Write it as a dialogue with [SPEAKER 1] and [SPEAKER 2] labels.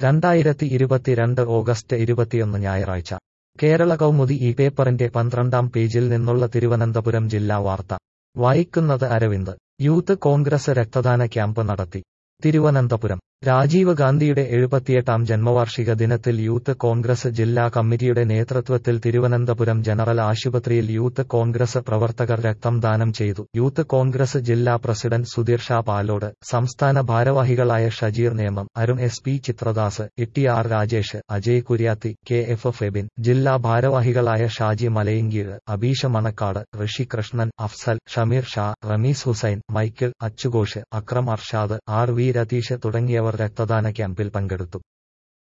[SPEAKER 1] രണ്ടായിരത്തി ഇരുപത്തിരണ്ട് ഓഗസ്റ്റ് ഇരുപത്തിയൊന്ന് ഞായറാഴ്ച കേരള കൗമുദി ഈ പേപ്പറിന്റെ പന്ത്രണ്ടാം പേജിൽ നിന്നുള്ള തിരുവനന്തപുരം ജില്ലാ വാർത്ത വായിക്കുന്നത് അരവിന്ദ് യൂത്ത് കോൺഗ്രസ് രക്തദാന ക്യാമ്പ് നടത്തി തിരുവനന്തപുരം രാജീവ് ഗാന്ധിയുടെ എഴുപത്തിയെട്ടാം ജന്മവാർഷിക ദിനത്തിൽ യൂത്ത് കോൺഗ്രസ് ജില്ലാ കമ്മിറ്റിയുടെ നേതൃത്വത്തിൽ തിരുവനന്തപുരം ജനറൽ ആശുപത്രിയിൽ യൂത്ത് കോൺഗ്രസ് പ്രവർത്തകർ രക്തം ദാനം ചെയ്തു യൂത്ത് കോൺഗ്രസ് ജില്ലാ പ്രസിഡന്റ് സുധീർ ഷാ പാലോട് സംസ്ഥാന ഭാരവാഹികളായ Shajeer Nemam Arun S P Chithradas Itti R Rajesh Ajay Kuriyathi K F Febin ജില്ലാ ഭാരവാഹികളായ ഷാജി മലയങ്കീഴ് അബീഷ മണക്കാട് ഋഷി കൃഷ്ണൻ അഫ്സൽ ഷമീർ ഷാ റമീസ് ഹുസൈൻ മൈക്കിൾ അച്ചുഘോഷ് അക്രം അർഷാദ് ആർ വി രതീഷ് തുടങ്ങിയവർ രക്തദാന ക്യാമ്പിൽ പങ്കെടുത്തു